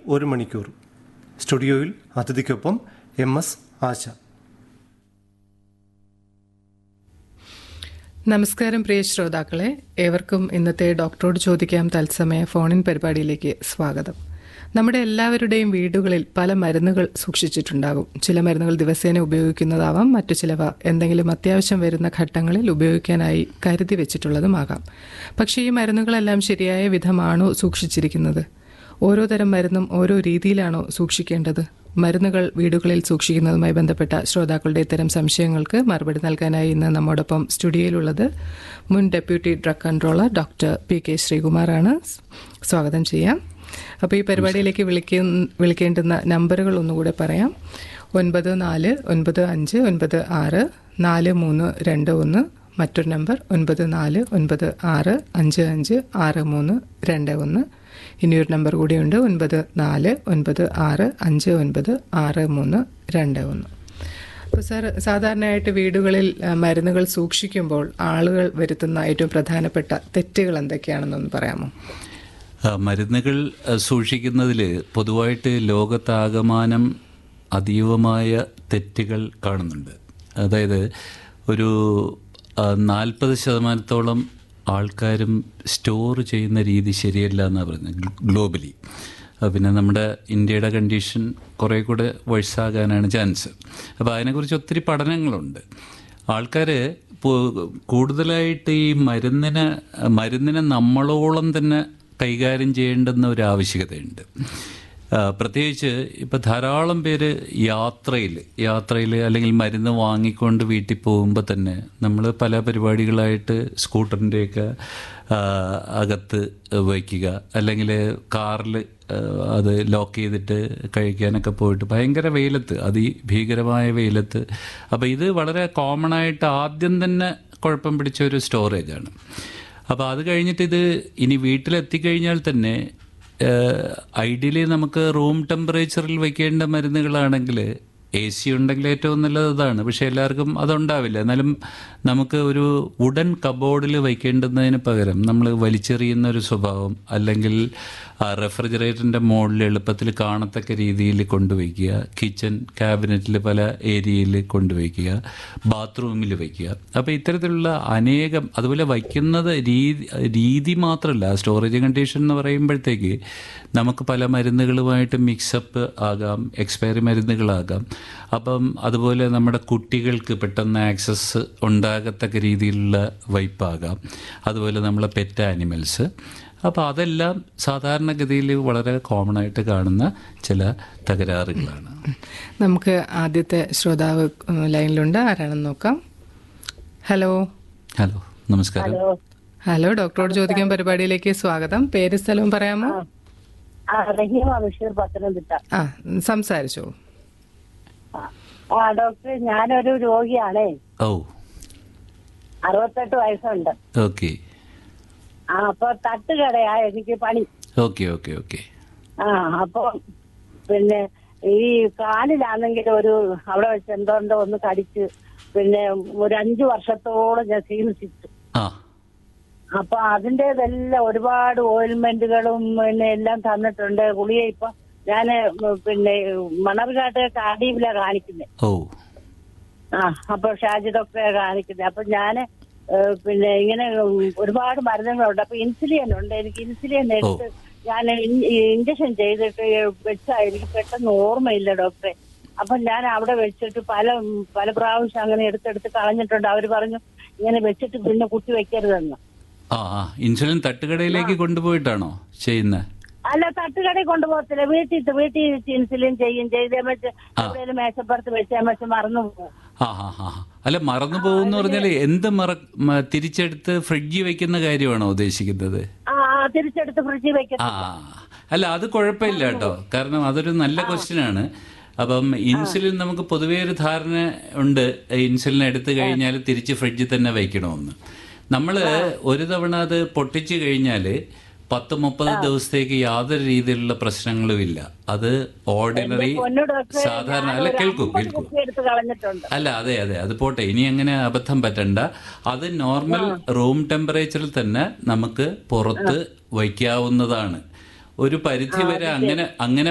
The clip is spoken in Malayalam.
ഒരു മണിക്കൂർ സ്റ്റുഡിയോയിൽ അതിഥിക്കൊപ്പം എം എസ് ആശ നമസ്കാരം പ്രിയ ശ്രോതാക്കളെ ഏവർക്കും ഇന്നത്തെ ഡോക്ടറോട് ചോദിക്കാം തത്സമയ ഫോണിൻ പരിപാടിയിലേക്ക് സ്വാഗതം നമ്മുടെ എല്ലാവരുടെയും വീടുകളിൽ പല മരുന്നുകൾ സൂക്ഷിച്ചിട്ടുണ്ടാകും ചില മരുന്നുകൾ ദിവസേന ഉപയോഗിക്കുന്നതാവാം മറ്റു ചിലവ എന്തെങ്കിലും അത്യാവശ്യം വരുന്ന ഘട്ടങ്ങളിൽ ഉപയോഗിക്കാനായി കരുതി വെച്ചിട്ടുള്ളതുമാകാം പക്ഷേ ഈ മരുന്നുകളെല്ലാം ശരിയായ വിധമാണോ സൂക്ഷിച്ചിരിക്കുന്നത് ഓരോ തരം മരുന്നും ഓരോ രീതിയിലാണോ സൂക്ഷിക്കേണ്ടത് മരുന്നുകൾ വീടുകളിൽ സൂക്ഷിക്കുന്നതുമായി ബന്ധപ്പെട്ട ശ്രോതാക്കളുടെ ഇത്തരം സംശയങ്ങൾക്ക് മറുപടി നൽകാനായി ഇന്ന് നമ്മോടൊപ്പം സ്റ്റുഡിയോയിലുള്ളത് മുൻ deputy drug controller doctor P K ശ്രീകുമാറാണ് സ്വാഗതം ചെയ്യാം അപ്പോൾ ഈ പരിപാടിയിലേക്ക് വിളിക്ക വിളിക്കേണ്ടുന്ന നമ്പറുകൾ ഒന്നുകൂടെ പറയാം ഒൻപത് നാല് ഒൻപത് അഞ്ച് ഒൻപത് ആറ് നാല് മൂന്ന് രണ്ട് ഒന്ന് മറ്റൊരു നമ്പർ ഒൻപത് നാല് ഒൻപത് ആറ് അഞ്ച് അഞ്ച് ആറ് മൂന്ന് രണ്ട് ഒന്ന് ഇനിയൊരു നമ്പർ കൂടിയുണ്ട് ഒൻപത് നാല് ഒൻപത് ആറ് അഞ്ച് ഒൻപത് ആറ് മൂന്ന് രണ്ട് ഒന്ന് അപ്പോൾ സാർ സാധാരണയായിട്ട് വീടുകളിൽ ആ, മരുന്നുകൾ സൂക്ഷിക്കുമ്പോൾ ആളുകൾ വരുത്തുന്ന ഏറ്റവും പ്രധാനപ്പെട്ട തെറ്റുകൾ എന്തൊക്കെയാണെന്നൊന്ന് പറയാമോ ആ, മരുന്നുകൾ സൂക്ഷിക്കുന്നതിൽ പൊതുവായിട്ട് ലോകത്താകമാനം അതീവമായ തെറ്റുകൾ കാണുന്നുണ്ട് അതായത് ഒരു നാൽപ്പത് ശതമാനത്തോളം ആൾക്കാരും സ്റ്റോർ ചെയ്യുന്ന രീതി ശരിയല്ല എന്നാണ് പറയുന്നത് ഗ്ലോബലി ആ, പിന്നെ നമ്മുടെ ഇന്ത്യയുടെ കണ്ടീഷൻ കുറേ കൂടെ വയസ്സാകാനാണ് ചാൻസ് അപ്പോൾ അതിനെക്കുറിച്ച് ഒത്തിരി പഠനങ്ങളുണ്ട് ആൾക്കാർ കൂടുതലായിട്ട് ഈ മരുന്നിനെ മരുന്നിനെ നമ്മളോളം തന്നെ കൈകാര്യം ചെയ്യേണ്ടുന്ന ഒരു ആവശ്യകതയുണ്ട് ആ, പ്രത്യേകിച്ച് ഇപ്പം ധാരാളം പേര് യാത്രയിൽ യാത്രയിൽ അല്ലെങ്കിൽ മരുന്ന് വാങ്ങിക്കൊണ്ട് വീട്ടിൽ പോകുമ്പോൾ തന്നെ നമ്മൾ പല പരിപാടികളായിട്ട് സ്കൂട്ടറിൻ്റെയൊക്കെ ആ, അകത്ത് വയ്ക്കുക അല്ലെങ്കിൽ കാറിൽ അത് ലോക്ക് ചെയ്തിട്ട് കഴിക്കാനൊക്കെ പോയിട്ട് ഭയങ്കര വെയിലത്ത് അതിഭീകരമായ വെയിലത്ത് അപ്പോൾ ഇത് വളരെ കോമൺ ആയിട്ട് ആദ്യം തന്നെ കുഴപ്പം പിടിച്ച ഒരു സ്റ്റോറേജാണ് അപ്പോൾ അത് കഴിഞ്ഞിട്ട് ഇത് ഇനി വീട്ടിലെത്തിക്കഴിഞ്ഞാൽ തന്നെ ഐഡിയലി നമുക്ക് റൂം ടെമ്പറേച്ചറിൽ വയ്ക്കേണ്ട മരുന്നുകളാണെങ്കിൽ എ സി ഉണ്ടെങ്കിൽ ഏറ്റവും നല്ലത് അതാണ് പക്ഷേ എല്ലാവർക്കും അതുണ്ടാവില്ല എന്നാലും നമുക്ക് ഒരു വുഡൻ കബോർഡിൽ വയ്ക്കേണ്ടുന്നതിന് പകരം നമ്മൾ വലിച്ചെറിയുന്ന ഒരു സ്വഭാവം അല്ലെങ്കിൽ റെഫ്രിജറേറ്ററിൻ്റെ മുകളിൽ എളുപ്പത്തിൽ കാണത്തക്ക രീതിയിൽ കൊണ്ടുവയ്ക്കുക കിച്ചൺ ക്യാബിനറ്റിൽ പല ഏരിയയിൽ കൊണ്ടുവയ്ക്കുക ബാത്റൂമിൽ വയ്ക്കുക അപ്പോൾ ഇത്തരത്തിലുള്ള അനേകം അതുപോലെ വയ്ക്കുന്നത് രീതി രീതി മാത്രമല്ല സ്റ്റോറേജ് കണ്ടീഷൻ എന്ന് പറയുമ്പോഴത്തേക്ക് നമുക്ക് പല മരുന്നുകളുമായിട്ട് മിക്സപ്പ് ആകാം എക്സ്പയറി മരുന്നുകളാകാം അപ്പം അതുപോലെ നമ്മുടെ കുട്ടികൾക്ക് പെട്ടെന്ന് ആക്സസ് ഉണ്ടാകത്തക്ക രീതിയിലുള്ള വൈപ്പാകാം അതുപോലെ നമ്മളെ പെറ്റ് ആനിമൽസ് അപ്പോൾ അതെല്ലാം സാധാരണഗതിയിൽ വളരെ കോമൺ ആയിട്ട് കാണുന്ന ചില തകരാറുകളാണ് നമുക്ക് ആദ്യത്തെ ശ്രോതാവ് ഉം, ലൈനിലുണ്ട് ആരാണെന്ന് നോക്കാം ഹലോ ഹലോ നമസ്കാരം ഹലോ ഡോക്ടറോട് ചോദിക്കാൻ പരിപാടിയിലേക്ക് സ്വാഗതം പേര് സ്ഥലവും പറയാമോ ആ റഹീമ ബഷീർ പത്തനംതിട്ട ആ സംസാരിച്ചോളൂ ആ ഡോക്ടർ ഞാനൊരു രോഗിയാണേ ഓ അറുപത്തെട്ട് വയസ്സുണ്ട് ഓക്കെ ആ അപ്പൊ തട്ടുകടയാ എനിക്ക് പണി ഓക്കെ ഓക്കെ ഓക്കെ ആ അപ്പൊ പിന്നെ ഈ കാലിലാണെങ്കിൽ ഒരു അവിടെ വെച്ച് എന്തോണ്ടോ ഒന്ന് കടിച്ച് പിന്നെ ഒരു അഞ്ചു വർഷത്തോളം ഞാൻ ചികിത്സിച്ചു ആ അപ്പൊ അതിന്റേതെല്ലാം ഒരുപാട് ഓയിൽമെന്റുകളും പിന്നെ എല്ലാം തന്നിട്ടുണ്ട് ഗുളിക ഇപ്പൊ ഞാന് പിന്നെ മണർകാട്ട് കാടീവില കാണിക്കുന്നത് ഓ ആ അപ്പൊ ഷാജി ഡോക്ടറെ കാണിക്കുന്നത് അപ്പൊ ഞാന് ഏഹ്, പിന്നെ ഇങ്ങനെ ഉം, ഒരുപാട് മരുന്നുകളുണ്ട് അപ്പൊ ഇൻസുലിൻ ഉണ്ട് എനിക്ക് ഇൻസുലിൻ എടുത്ത് ഞാൻ ഇഞ്ചക്ഷൻ ചെയ്തിട്ട് വെച്ചാ എനിക്ക് പെട്ടെന്ന് ഓർമ്മയില്ല ഡോക്ടറെ അപ്പൊ ഞാൻ അവിടെ വെച്ചിട്ട് പല പല പ്രാവശ്യം അങ്ങനെ എടുത്തെടുത്ത് കളഞ്ഞിട്ടുണ്ട് അവര് പറഞ്ഞു ഇങ്ങനെ വെച്ചിട്ട് പിന്നെ കുത്തി വെക്കരുതെന്ന് ആ ആ ഇൻസുലിൻ തട്ടുകടയിലേക്ക് കൊണ്ടുപോയിട്ടാണോ ചെയ്യുന്നത് അല്ല തട്ടുകടയിൽ കൊണ്ടുപോകത്തില്ല വീട്ടിൽ വീട്ടിൽ ഇൻസുലിൻ ചെയ്യും ചെയ്തേ വെച്ച് എവിടെയെങ്കിലും മേശപ്പുറത്ത് വെച്ചേ വെച്ച് മറന്നു പോകും ആ ആ ആ അല്ല മറന്നു പോകുന്ന പറഞ്ഞാൽ എന്ത് മറ മ- തിരിച്ചെടുത്ത് ഫ്രിഡ്ജിൽ വെക്കുന്ന കാര്യമാണോ ഉദ്ദേശിക്കുന്നത് ആ ആ, തിരിച്ചെടുത്ത് ഫ്രിഡ്ജിൽ വെക്കും ആ അല്ല അത് കുഴപ്പമില്ല കേട്ടോ കാരണം അതൊരു നല്ല ക്വസ്റ്റ്യൻ ആണ് അപ്പം ഇൻസുലിൻ നമുക്ക് പൊതുവേ ഒരു ധാരണ ഉണ്ട് ഇൻസുലിൻ എടുത്തു കഴിഞ്ഞാൽ തിരിച്ച് ഫ്രിഡ്ജിൽ തന്നെ വയ്ക്കണമെന്ന് നമ്മൾ ഒരു തവണ അത് പൊട്ടിച്ചു കഴിഞ്ഞാൽ പത്ത് മുപ്പത് ദിവസത്തേക്ക് യാതൊരു രീതിയിലുള്ള പ്രശ്നങ്ങളും ഇല്ല അത് ഓർഡിനറി പൊന്നു ഡോക്ടറെ, സാധാരണ ഞാൻ അല്ല ഒരു കേൾക്കൂ അമ്പത് കേൾക്കൂ കുപ്പി എടുത്ത് കളഞ്ഞിട്ടുണ്ട് അല്ല അതെ അതെ അത് പോട്ടെ ഇനി അങ്ങനെ അബദ്ധം പറ്റണ്ട അത് നോർമൽ റൂം ടെമ്പറേച്ചറിൽ തന്നെ നമുക്ക് പുറത്ത് വയ്ക്കാവുന്നതാണ് ഒരു പരിധി വരെ അങ്ങനെ അങ്ങനെ